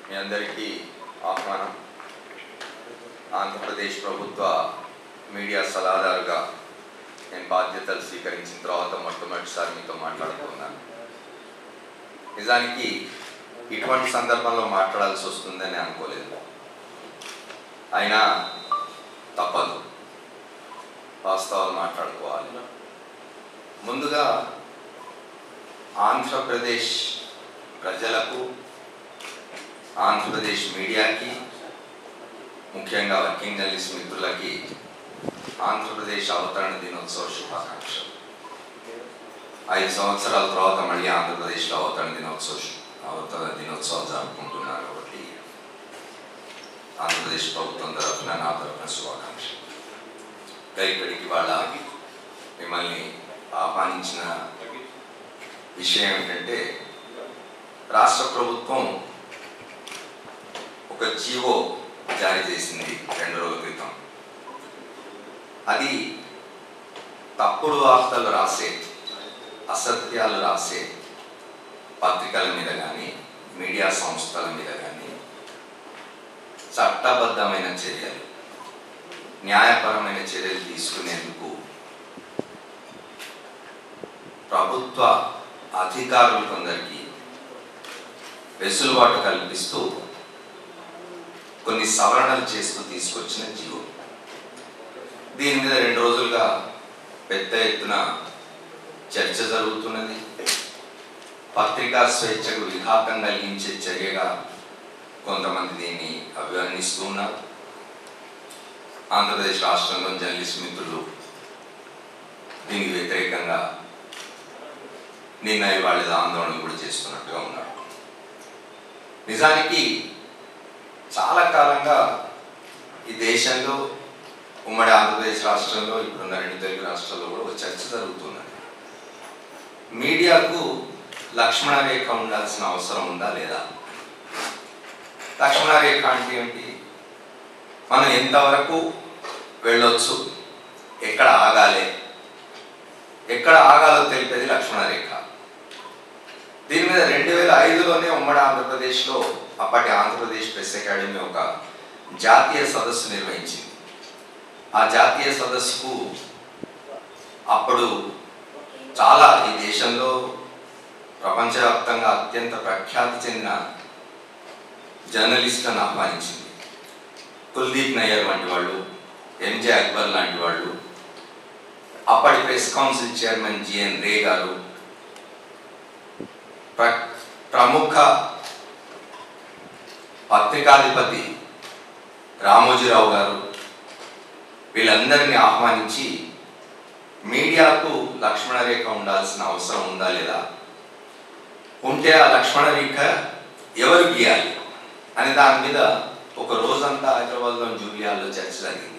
మీ అందరికీ ఆహ్వానం ఆంధ్రప్రదేశ్ ప్రభుత్వ మీడియా సలహాదారుగా నేను బాధ్యతలు స్వీకరించిన తర్వాత మొట్టమొదటిసారి మీతో మాట్లాడుతున్నాను నిజానికి ఇటువంటి సందర్భంలో మాట్లాడాల్సి వస్తుందని అనుకోలేదు అయినా తప్పదు వాస్తవాలు మాట్లాడుకోవాలి ముందుగా ఆంధ్రప్రదేశ్ ప్రజలకు ఆంధ్రప్రదేశ్ మీడియాకి ముఖ్యంగా వర్కింగ్ జర్నలిస్ట్ మిత్రులకి ఆంధ్రప్రదేశ్ అవతరణ దినోత్సవ శుభాకాంక్షలు ఐదు సంవత్సరాల తర్వాత మళ్ళీ ఆంధ్రప్రదేశ్లో అవతరణ దినోత్సవ శు- అవతరణ దినోత్సవం జరుపుకుంటున్నారు కాబట్టి ఆంధ్రప్రదేశ్ ప్రభుత్వం తరఫున నా తరఫున శుభాకాంక్షలు ఇంకా ఇక్కడికి వాళ్ళ మిమ్మల్ని ఆహ్వానించిన విషయం ఏంటంటే రాష్ట్ర ప్రభుత్వం ఒక జీవో జారీ చేసింది రెండు రోజుల క్రితం అది తప్పుడు వార్తలు రాసే అసత్యాలు రాసే పత్రికల మీద కానీ మీడియా సంస్థల మీద కానీ చట్టబద్ధమైన చర్యలు న్యాయపరమైన చర్యలు తీసుకునేందుకు ప్రభుత్వ అధికారులు కొందరికి వెసులుబాటు కల్పిస్తూ కొన్ని సవరణలు చేస్తూ తీసుకొచ్చిన జీవో దీని మీద రెండు రోజులుగా పెద్ద ఎత్తున చర్చ జరుగుతున్నది పత్రికా స్వేచ్ఛకు విఘాతం కలిగించే చర్యగా కొంతమంది దీన్ని అభివర్ణిస్తూ ఉన్నారు ఆంధ్రప్రదేశ్ రాష్ట్రంలో జర్నలిస్ట్ మిత్రులు దీనికి వ్యతిరేకంగా నిన్న ఇవాళ ఆందోళన కూడా చేస్తున్నట్టుగా ఉన్నారు నిజానికి చాలా కాలంగా ఈ దేశంలో ఉమ్మడి ఆంధ్రప్రదేశ్ రాష్ట్రంలో ఇప్పుడున్న రెండు తెలుగు రాష్ట్రాల్లో కూడా ఒక చర్చ జరుగుతున్నది మీడియాకు లక్ష్మణ రేఖ ఉండాల్సిన అవసరం ఉందా లేదా లక్ష్మణ రేఖ అంటే ఏంటి మనం ఎంతవరకు వెళ్ళొచ్చు ఎక్కడ ఆగాలి ఎక్కడ ఆగాలో తెలిపేది లక్ష్మణ రేఖ దీని మీద రెండు వేల ఐదులోనే ఉమ్మడి ఆంధ్రప్రదేశ్లో అప్పటి ఆంధ్రప్రదేశ్ ప్రెస్ అకాడమీ ఒక జాతీయ సదస్సు నిర్వహించింది ఆ జాతీయ సదస్సుకు అప్పుడు చాలా ఈ దేశంలో ప్రపంచవ్యాప్తంగా అత్యంత ప్రఖ్యాతి చెందిన జర్నలిస్టులను ఆహ్వానించింది కుల్దీప్ నయ్యర్ వంటి వాళ్ళు ఎంజే అక్బర్ లాంటి వాళ్ళు అప్పటి press council chairman G N Ray ప్ర ప్రముఖ పత్రికాధిపతి రామోజీరావు గారు వీళ్ళందరినీ ఆహ్వానించి మీడియాకు లక్ష్మణ రేఖ ఉండాల్సిన అవసరం ఉందా లేదా ఉంటే ఆ లక్ష్మణ రేఖ ఎవరు గీయాలి అనే దాని మీద ఒక రోజంతా హైదరాబాద్లో జూలియాలో చర్చ జరిగింది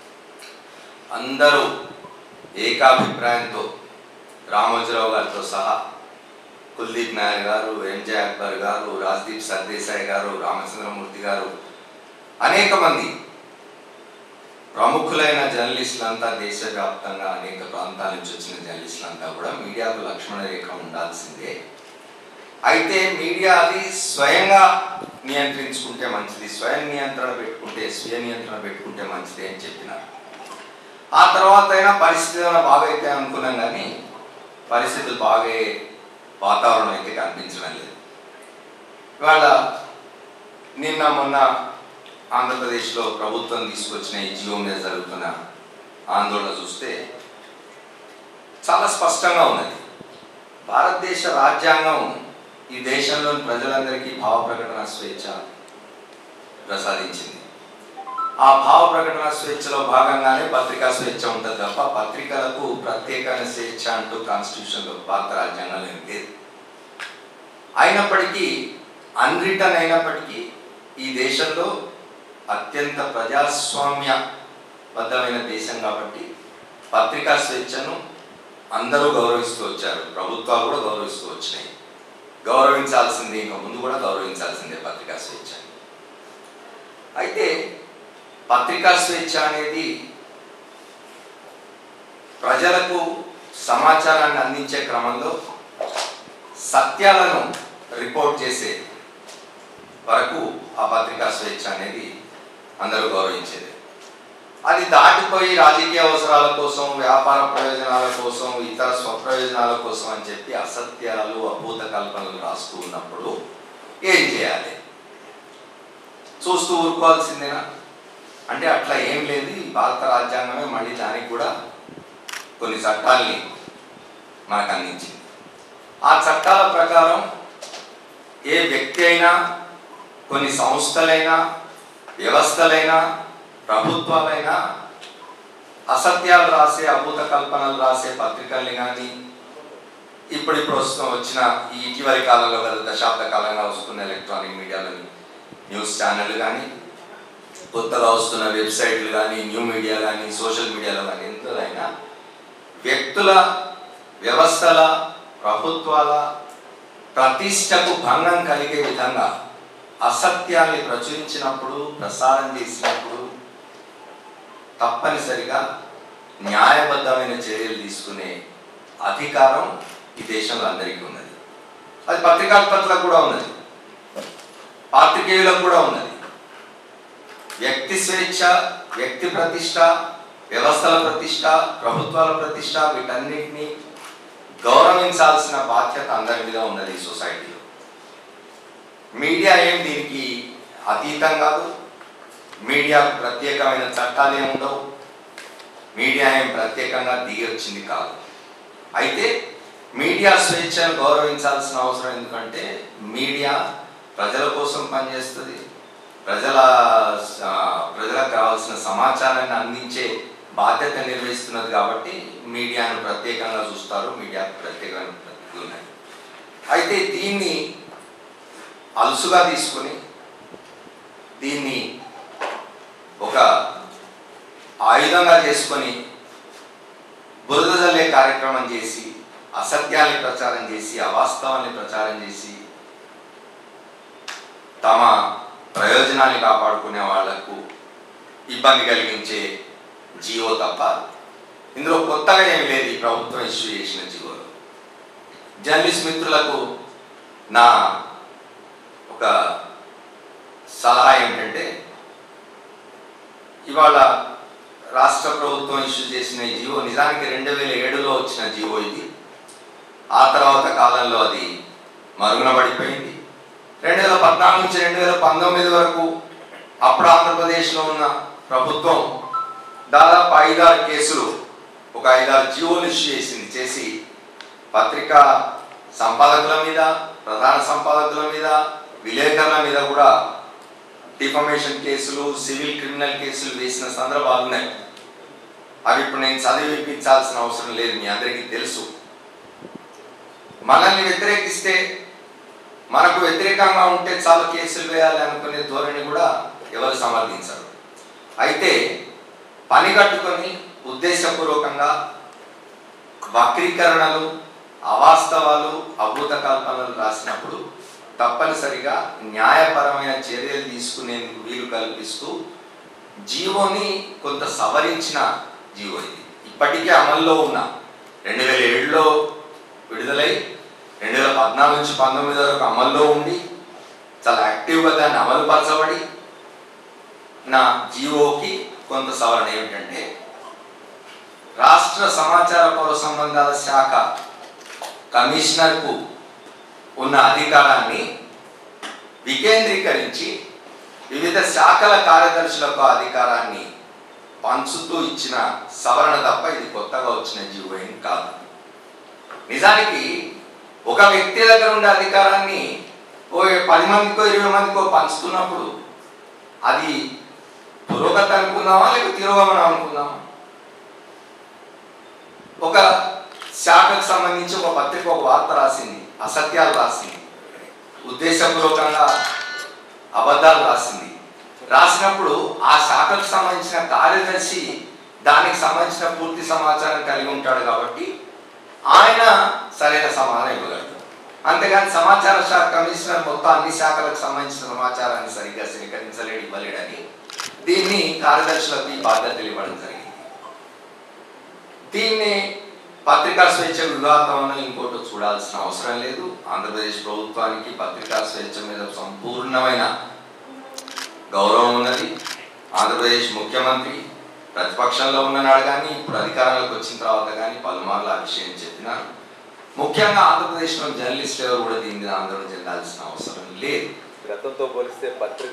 అందరూ ఏకాభిప్రాయంతో రామోజీరావు గారితో సహా కుల్దీప్ నాయర్ గారు ఎంజే అక్బర్ గారు రాజ్దీప్ సర్దేశాయ్ గారు రామచంద్రమూర్తి గారు అనేక మంది ప్రముఖులైన జర్నలిస్టులంతా దేశవ్యాప్తంగా అనేక ప్రాంతాల నుంచి వచ్చిన జర్నలిస్టులంతా కూడా మీడియాకు లక్ష్మణ రేఖ ఉండాల్సిందే అయితే మీడియా అది స్వయంగా నియంత్రించుకుంటే మంచిది స్వయం నియంత్రణ పెట్టుకుంటే స్వీయ నియంత్రణ పెట్టుకుంటే మంచిది అని చెప్పినారు ఆ తర్వాత అయినా పరిస్థితి ఏమైనా బాగైతే అనుకున్నాం కానీ పరిస్థితులు బాగే వాతావరణం అయితే కనిపించడం లేదు ఇవాళ నిన్న మొన్న ఆంధ్రప్రదేశ్లో ప్రభుత్వం తీసుకొచ్చిన ఈ జియో మీద జరుగుతున్న ఆందోళన చూస్తే చాలా స్పష్టంగా ఉన్నది భారతదేశ రాజ్యాంగం ఈ దేశంలోని ప్రజలందరికీ భావ ప్రకటన స్వేచ్ఛ ప్రసాదించింది ఆ భావ ప్రకటన స్వేచ్ఛలో భాగంగానే పత్రికా స్వేచ్ఛ ఉంటుంది తప్ప పత్రికలకు ప్రత్యేకమైన స్వేచ్ఛ అంటూ కాన్స్టిట్యూషన్లో భారత రాజ్యాంగంలో ఏం లేదు అయినప్పటికీ అన్రిటర్న్ అయినప్పటికీ ఈ దేశంలో అత్యంత ప్రజాస్వామ్య బద్ధమైన దేశం కాబట్టి పత్రికా స్వేచ్ఛను అందరూ గౌరవిస్తూ వచ్చారు ప్రభుత్వాలు కూడా గౌరవిస్తూ వచ్చినాయి గౌరవించాల్సిందే ఇంకా ముందు కూడా గౌరవించాల్సిందే పత్రికా స్వేచ్ఛ అయితే పత్రికా స్వేచ్ఛ అనేది ప్రజలకు సమాచారాన్ని అందించే క్రమంలో సత్యాలను రిపోర్ట్ చేసే వరకు ఆ పత్రికా స్వేచ్ఛ అనేది అందరూ గౌరవించేది అది దాటిపోయి రాజకీయ అవసరాల కోసం వ్యాపార ప్రయోజనాల కోసం ఇతర స్వప్రయోజనాల కోసం అని చెప్పి అసత్యాలు అభూత కల్పనలు రాస్తూ ఉన్నప్పుడు ఏం చేయాలి చూస్తూ ఊరుకోవాల్సిందేనా అంటే అట్లా ఏం లేదు ఈ భారత రాజ్యాంగమే మళ్ళీ దానికి కూడా కొన్ని చట్టాల్ని మనకు అందించింది ఆ చట్టాల ప్రకారం ఏ వ్యక్తి అయినా కొన్ని సంస్థలైనా వ్యవస్థలైనా ప్రభుత్వాలైనా అసత్యాలు రాసే అభూత కల్పనలు రాసే పత్రికల్ని కానీ ఇప్పుడిప్పుడు వస్తున్న వచ్చిన ఈ ఇటీవలి కాలంలో గత దశాబ్ద కాలంగా వస్తున్న ఎలక్ట్రానిక్ మీడియాలోని న్యూస్ ఛానల్ కానీ కొత్తగా వస్తున్న వెబ్సైట్లు కానీ న్యూ మీడియా కానీ సోషల్ మీడియాలో కానీ ఎంతదైనా వ్యక్తుల వ్యవస్థల ప్రభుత్వాల ప్రతిష్టకు భంగం కలిగే విధంగా అసత్యాన్ని ప్రచురించినప్పుడు ప్రసారం చేసినప్పుడు తప్పనిసరిగా న్యాయబద్ధమైన చర్యలు తీసుకునే అధికారం ఈ దేశంలో అందరికీ ఉన్నది అది పత్రికాధిపతులకు కూడా ఉన్నది పాత్రికేయులకు కూడా ఉన్నది వ్యక్తి స్వేచ్ఛ వ్యక్తి ప్రతిష్ట వ్యవస్థల ప్రతిష్ట ప్రభుత్వాల ప్రతిష్ట వీటన్నిటినీ గౌరవించాల్సిన బాధ్యత అందరి మీద ఉన్నది ఈ సొసైటీలో మీడియా ఏం దీనికి అతీతం కాదు మీడియాకు ప్రత్యేకమైన చట్టాలు ఏమి ఉండవు మీడియా ఏం ప్రత్యేకంగా దిగి వచ్చింది కాదు అయితే మీడియా స్వేచ్ఛను గౌరవించాల్సిన అవసరం ఎందుకంటే మీడియా ప్రజల కోసం పనిచేస్తుంది ప్రజల ఆ, ప్రజలకు కావాల్సిన సమాచారాన్ని అందించే బాధ్యత నిర్వహిస్తున్నది కాబట్టి మీడియాను ప్రత్యేకంగా చూస్తారు మీడియాకు ప్రత్యేకమైన పద్ధతులు ఉన్నాయి అయితే దీన్ని అలుసుగా తీసుకుని దీన్ని ఒక ఆయుధంగా చేసుకొని బురద జల్లే కార్యక్రమం చేసి అసత్యాన్ని ప్రచారం చేసి అవాస్తవాన్ని ప్రచారం చేసి తమ ప్రయోజనాన్ని కాపాడుకునే వాళ్లకు ఇబ్బంది కలిగించే జియో తప్ప ఇందులో కొత్తగా ఏం లేదు ఈ ప్రభుత్వం ఇష్యూ చేసిన జియోలో జర్నలిస్ట్ మిత్రులకు నా ఒక సలహా ఏమిటంటే ఇవాళ రాష్ట్ర ప్రభుత్వం ఇష్యూ చేసిన ఈ జియో నిజానికి రెండు వేల ఏడులో వచ్చిన జియో ఇది ఆ తర్వాత కాలంలో అది మరుగున పడిపోయింది రెండు వేల పద్నాలుగు నుంచి రెండు వేల పంతొమ్మిది వరకు అప్పుడు ఆంధ్రప్రదేశ్లో ఉన్న ప్రభుత్వం దాదాపు ఐదారు కేసులు ఒక ఐదారు జియోలు ఇష్యూ చేసింది చేసి పత్రికా సంపాదకుల మీద ప్రధాన సంపాదకుల మీద విలేకరుల మీద కూడా డిఫమేషన్ కేసులు సివిల్ క్రిమినల్ కేసులు వేసిన సందర్భాలు ఉన్నాయి అవి ఇప్పుడు నేను చదివి వినిపించాల్సిన అవసరం లేదు మీ అందరికీ తెలుసు మనల్ని వ్యతిరేకిస్తే మనకు వ్యతిరేకంగా ఉంటే చాలా కేసులు వేయాలి అనుకునే ధోరణి కూడా ఎవరు సమర్థించరు అయితే పని కట్టుకొని ఉద్దేశపూర్వకంగా వక్రీకరణలు అవాస్తవాలు అభూత కల్పనలు రాసినప్పుడు తప్పనిసరిగా న్యాయపరమైన చర్యలు తీసుకునేందుకు వీలు కల్పిస్తూ జీవోని కొంత సవరించిన జీవో ఇది ఇప్పటికే అమల్లో ఉన్న రెండు వేల ఏడులో విడుదలై రెండు వేల పద్నాలుగు నుంచి పంతొమ్మిది వరకు అమల్లో ఉండి చాలా యాక్టివ్గా దాన్ని అమలుపరచబడి నా జీవోకి కొంత సవరణ ఏమిటంటే రాష్ట్ర సమాచార పౌర సంబంధాల శాఖ కమిషనర్కు ఉన్న అధికారాన్ని వికేంద్రీకరించి వివిధ శాఖల కార్యదర్శులకు ఆ అధికారాన్ని పంచుతూ ఇచ్చిన సవరణ తప్ప ఇది కొత్తగా వచ్చిన జీవో ఏం కాదు నిజానికి ఒక వ్యక్తి దగ్గర ఉండే అధికారాన్ని ఓ పది మందికో ఇరవై మందికో పంచుతున్నప్పుడు అది పురోగతి అనుకుందామా లేక తిరోగమనం అనుకుందామా ఒక శాఖకు సంబంధించి ఒక పత్రిక ఒక వార్త రాసింది అసత్యాలు రాసింది ఉద్దేశపూర్వకంగా అబద్ధాలు రాసింది రాసినప్పుడు ఆ శాఖకు సంబంధించిన కార్యదర్శి దానికి సంబంధించిన పూర్తి సమాచారం కలిగి ఉంటాడు కాబట్టి ఆయన సరైన సమాధానం ఇవ్వగలడు అంతేగాని సమాచార శాఖ కమిషనర్ మొత్తం అన్ని శాఖలకు సంబంధించిన సమాచారాన్ని సరిగ్గా స్వీకరించలేడు ఇవ్వలేడని దీన్ని కార్యదర్శులకు ఈ బాధ్యతలు ఇవ్వడం జరిగింది దీన్ని పత్రికా స్వేచ్ఛ విఘాతం ఇంకోటి చూడాల్సిన అవసరం లేదు ఆంధ్రప్రదేశ్ ప్రభుత్వానికి పత్రికా స్వేచ్ఛ మీద సంపూర్ణమైన గౌరవం ఉన్నది ఆంధ్రప్రదేశ్ ముఖ్యమంత్రి ప్రతిపక్షంలో ఉన్ననాడు కానీ ఇప్పుడు అధికారంలోకి వచ్చిన తర్వాత కానీ పలుమార్లు ఆ విషయం చెప్పినారు ముఖ్యంగా ఆంధ్రప్రదేశ్లో జర్నలిస్ట్ ఎవరు కూడా దీని మీద ఆందోళన చెందాల్సిన అవసరం లేదు గతంతో పోలిస్తే పత్రిక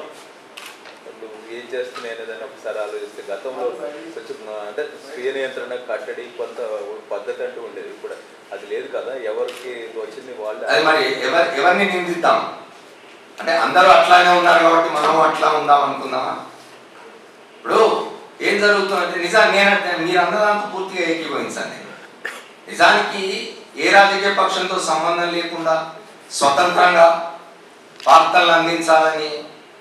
నువ్వు ఏం చేస్తున్నాయి అనేది ఒకసారి ఆలోచిస్తే గతంలో కొంచెం అంటే స్వీయ నియంత్రణ కట్టడి కొంత పద్ధతి అంటూ ఉండేది ఇప్పుడు అది లేదు కదా ఎవరికి వచ్చింది అది వాళ్ళు మరి ఎవరి ఎవరిని నిందిద్దాం అంటే అందరూ అట్లానే ఉన్నారు కాబట్టి మనం అట్లా ఉందాం అనుకుందామా ఇప్పుడు ఏం జరుగుతుందంటే నిజాన్ని నేనంటే మీరు అందరంతా పూర్తిగా ఏకీభవించాను నేను నిజానికి ఏ రాజకీయ పక్షంతో సంబంధం లేకుండా స్వతంత్రంగా వార్తలను అందించాలని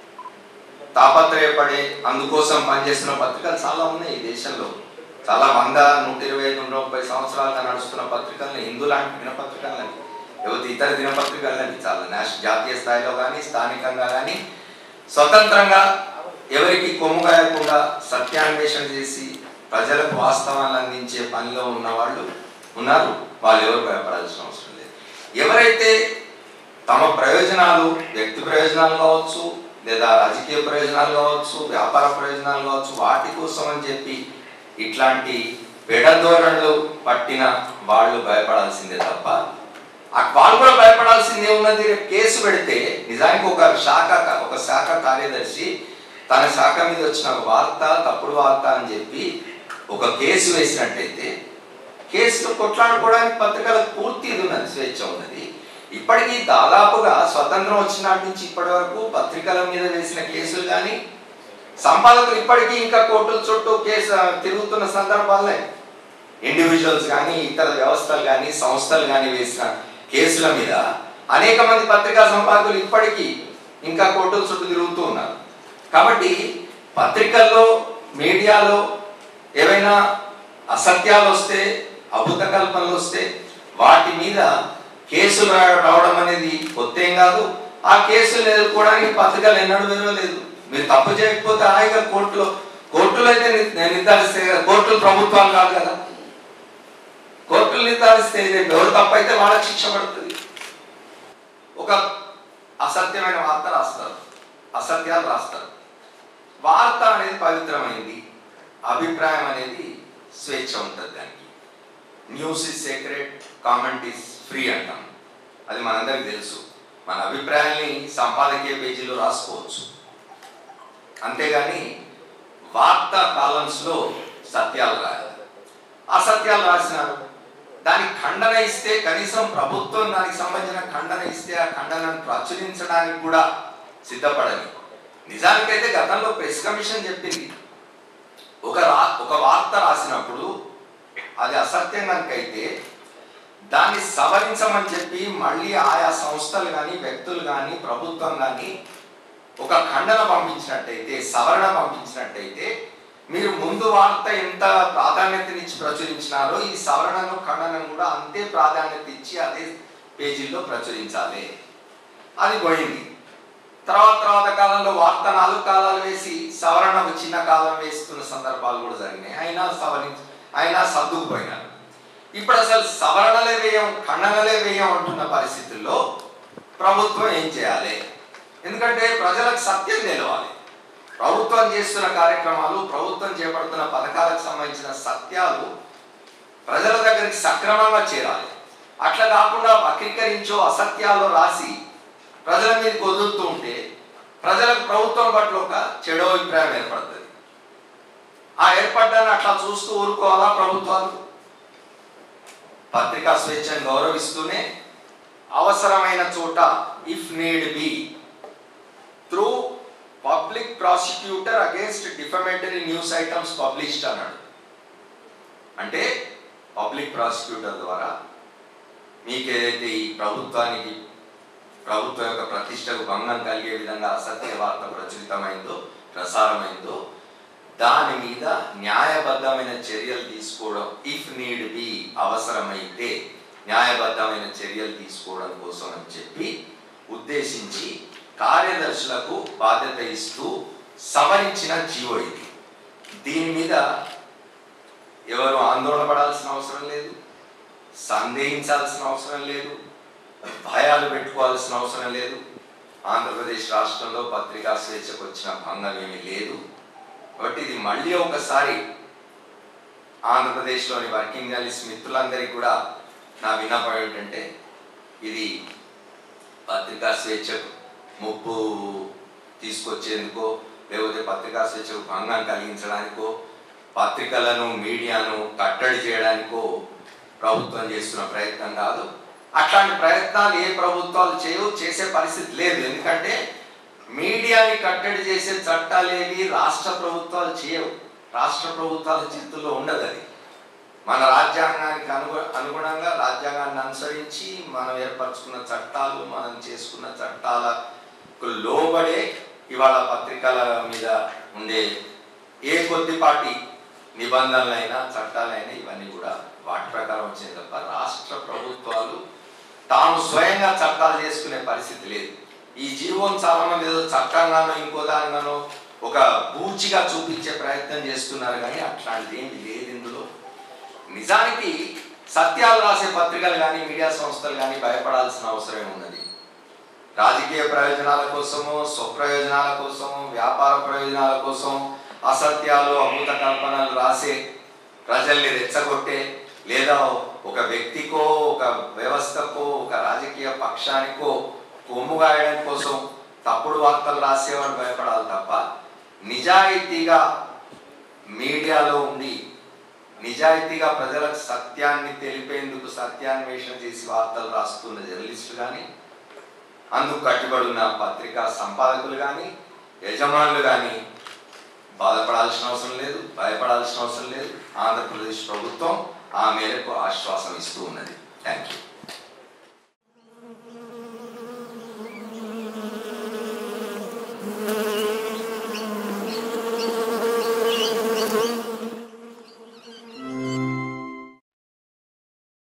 తాపత్రయపడే అందుకోసం పనిచేస్తున్న పత్రికలు చాలా ఉన్నాయి ఈ దేశంలో చాలా వంద నూట ఇరవై ఐదు నూట ముప్పై సంవత్సరాలుగా నడుస్తున్న పత్రికల్ని హిందూ లాంటి దినపత్రికలని లేకపోతే ఇతర దినపత్రికలని చాలా నేషనల్ జాతీయ స్థాయిలో కానీ స్థానికంగా కానీ స్వతంత్రంగా ఎవరికి కొమ్ము కాయకుండా సత్యాన్వేషణ చేసి ప్రజలకు వాస్తవాన్ని అందించే పనిలో ఉన్న వాళ్ళు ఉన్నారు వాళ్ళు ఎవరు భయపడాల్సిన అవసరం లేదు ఎవరైతే తమ ప్రయోజనాలు వ్యక్తి ప్రయోజనాలు కావచ్చు లేదా రాజకీయ ప్రయోజనాలు కావచ్చు వ్యాపార ప్రయోజనాలు కావచ్చు వాటి కోసం అని చెప్పి ఇట్లాంటి పెడధోరణులు పట్టిన వాళ్ళు భయపడాల్సిందే తప్ప ఆ వాళ్ళు కూడా భయపడాల్సిందే ఉన్నది రేపు కేసు పెడితే నిజానికి ఒక శాఖ ఒక శాఖ కార్యదర్శి తన శాఖ మీద వచ్చిన ఒక వార్త తప్పుడు వార్త అని చెప్పి ఒక కేసు వేసినట్టయితే కేసులు కొట్లాడుకోవడానికి పత్రికలకు పూర్తి ఇది ఉన్నది స్వేచ్ఛ ఉన్నది ఇప్పటికీ దాదాపుగా స్వతంత్రం వచ్చినాటి నుంచి ఇప్పటి వరకు పత్రికల మీద వేసిన కేసులు కానీ సంపాదకులు ఇప్పటికీ ఇంకా కోర్టుల చుట్టూ కేసు తిరుగుతున్న సందర్భాలే ఇండివిజువల్స్ కానీ ఇతర వ్యవస్థలు కానీ సంస్థలు కానీ వేసిన కేసుల మీద అనేక మంది పత్రికా సంపాదకులు ఇప్పటికీ ఇంకా కోర్టుల చుట్టూ తిరుగుతూ ఉన్నారు కాబట్టి పత్రికల్లో మీడియాలో ఏవైనా అసత్యాలు వస్తే అభూత కల్పనలు వస్తే వాటి మీద కేసులు రా- రావడం అనేది కొత్త ఏం కాదు ఆ కేసులు ఎదుర్కోవడానికి పత్రికలు ఎన్నడూ విలువలేదు మీరు తప్పు చేయకపోతే హాయిగా కోర్టులో కోర్టులు అయితే ని- నిర్ధారిస్తే కదా కోర్టులు ప్రభుత్వాలు కాదు కదా కోర్టులు నిర్ధారిస్తే రేపు ఎవరు తప్పైతే వాళ్ళకి శిక్ష పడుతుంది ఒక అసత్యమైన వార్త రాస్తారు అసత్యాలు రాస్తారు వార్త అనేది పవిత్రమైంది అభిప్రాయం అనేది స్వేచ్ఛ ఉంటుంది దానికి news is secret comment is free అంటాం అది మనందరికి తెలుసు మన అభిప్రాయాల్ని సంపాదకీయ పేజీలో రాసుకోవచ్చు అంతేగాని వార్తా కాలమ్స్లో సత్యాలు రాయాలి అసత్యాలు రాసినారు దానికి ఖండన ఇస్తే కనీసం ప్రభుత్వం దానికి సంబంధించిన ఖండన ఇస్తే ఆ ఖండనను ప్రచురించడానికి కూడా సిద్ధపడని నిజానికైతే గతంలో ప్రెస్ కమిషన్ చెప్పింది ఒక రా ఒక వార్త రాసినప్పుడు అది అసత్యం కనుకైతే దాన్ని సవరించమని చెప్పి మళ్ళీ ఆయా సంస్థలు కానీ వ్యక్తులు కానీ ప్రభుత్వం కానీ ఒక ఖండన పంపించినట్టయితే సవరణ పంపించినట్టయితే మీరు ముందు వార్త ఎంత ప్రాధాన్యతనిచ్చి ప్రచురించినారో ఈ సవరణను ఖండనను కూడా అంతే ప్రాధాన్యత ఇచ్చి అదే పేజీల్లో ప్రచురించాలి అది పోయింది తర్వాత తర్వాత కాలంలో వార్త నాలుగు కాలాలు వేసి సవరణ ఒక చిన్న కాలం వేస్తున్న సందర్భాలు కూడా జరిగినాయి అయినా సవరించి అయినా సర్దుకుపోయినారు ఇప్పుడు అసలు సవరణలే వేయం ఖండనలే వేయం అంటున్న పరిస్థితుల్లో ప్రభుత్వం ఏం చేయాలి ఎందుకంటే ప్రజలకు సత్యం తెలవాలి ప్రభుత్వం చేస్తున్న కార్యక్రమాలు ప్రభుత్వం చేపడుతున్న పథకాలకు సంబంధించిన సత్యాలు ప్రజల దగ్గరికి సక్రమంగా చేరాలి అట్లా కాకుండా వక్రీకరించో అసత్యాల్లో రాసి ప్రజల మీద వదులుతూ ఉంటే ప్రజలకు ప్రభుత్వం పట్ల ఒక చెడు అభిప్రాయం ఏర్పడుతుంది ఆ ఏర్పడ్డాన్ని అట్లా చూస్తూ ఊరుకోవాలా ప్రభుత్వాలు పత్రికా స్వేచ్ఛను గౌరవిస్తూనే అవసరమైన చోట if need be through public prosecutor against defamatory news items published అన్నాడు అంటే పబ్లిక్ ప్రాసిక్యూటర్ ద్వారా మీకు ఏదైతే ఈ ప్రభుత్వానికి ప్రభుత్వం యొక్క ప్రతిష్టకు భంగం కలిగే విధంగా అసత్య వార్త ప్రచురితమైందో ప్రసారమైందో దాని మీద న్యాయబద్ధమైన చర్యలు తీసుకోవడం ఇఫ్ నీడ్ బి అవసరమైతే న్యాయబద్ధమైన చర్యలు తీసుకోవడం కోసం అని చెప్పి ఉద్దేశించి కార్యదర్శులకు బాధ్యత ఇస్తూ సవరించిన జీవో ఇది దీని మీద ఎవరు ఆందోళన పడాల్సిన అవసరం లేదు సందేహించాల్సిన అవసరం లేదు భయాలు పెట్టుకోవాల్సిన అవసరం లేదు ఆంధ్రప్రదేశ్ రాష్ట్రంలో పత్రికా స్వేచ్ఛకు వచ్చిన భంగం ఏమీ లేదు కాబట్టి ఇది మళ్ళీ ఒకసారి ఆంధ్రప్రదేశ్లోని వర్కింగ్ జర్నలిస్ట్ మిత్రులందరికీ కూడా నా విన్నపం ఏమిటంటే ఇది పత్రికా స్వేచ్ఛకు ముప్పు తీసుకొచ్చేందుకో లేకపోతే పత్రికా స్వేచ్ఛకు భంగం కలిగించడానికో పత్రికలను మీడియాను కట్టడి చేయడానికో ప్రభుత్వం చేస్తున్న ప్రయత్నం కాదు అట్లాంటి ప్రయత్నాలు ఏ ప్రభుత్వాలు చేయవు చేసే పరిస్థితి లేదు ఎందుకంటే మీడియాని కట్టడి చేసే చట్టాలు ఏవి రాష్ట్ర ప్రభుత్వాలు చేయవు రాష్ట్ర ప్రభుత్వాల చేతుల్లో ఉండదు అది మన రాజ్యాంగానికి అనుగు అనుగుణంగా రాజ్యాంగాన్ని అనుసరించి మనం ఏర్పరచుకున్న చట్టాలు మనం చేసుకున్న చట్టాలకు లోబడే ఇవాళ పత్రికల మీద ఉండే ఏ కొద్దిపాటి నిబంధనలైనా చట్టాలైనా ఇవన్నీ కూడా వాటి ప్రకారం వచ్చింది తప్ప రాష్ట్ర ప్రభుత్వాలు తాము స్వయంగా చట్టాలు చేసుకునే పరిస్థితి లేదు ఈ జీవోని చాలా మంది ఏదో చట్టంగానో ఇంకో దానిగానో ఒక బూచిగా చూపించే ప్రయత్నం చేస్తున్నారు కానీ అట్లాంటిది ఏమి లేదు ఇందులో నిజానికి సత్యాలు రాసే పత్రికలు కానీ మీడియా సంస్థలు కానీ భయపడాల్సిన అవసరం ఉన్నది రాజకీయ ప్రయోజనాల కోసము స్వప్రయోజనాల కోసము వ్యాపార ప్రయోజనాల కోసం అసత్యాలు అభూత కల్పనలు రాసే ప్రజల్ని రెచ్చగొట్టే లేదా ఒక వ్యక్తికో ఒక వ్యవస్థకో ఒక రాజకీయ పక్షానికో కొమ్ము గాయడం కోసం తప్పుడు వార్తలు రాసేవాడు భయపడాలి తప్ప నిజాయితీగా మీడియాలో ఉండి నిజాయితీగా ప్రజలకు సత్యాన్ని తెలిపేందుకు సత్యాన్వేషణ చేసి వార్తలు రాస్తున్న జర్నలిస్టులు కానీ అందుకు కట్టుబడి ఉన్న పత్రికా సంపాదకులు కానీ యజమానులు కానీ బాధపడాల్సిన అవసరం లేదు భయపడాల్సిన అవసరం లేదు ఆంధ్రప్రదేశ్ ప్రభుత్వం ఆ మేరకు ఆశ్వాసం ఇస్తూ ఉన్నది థ్యాంక్ యూ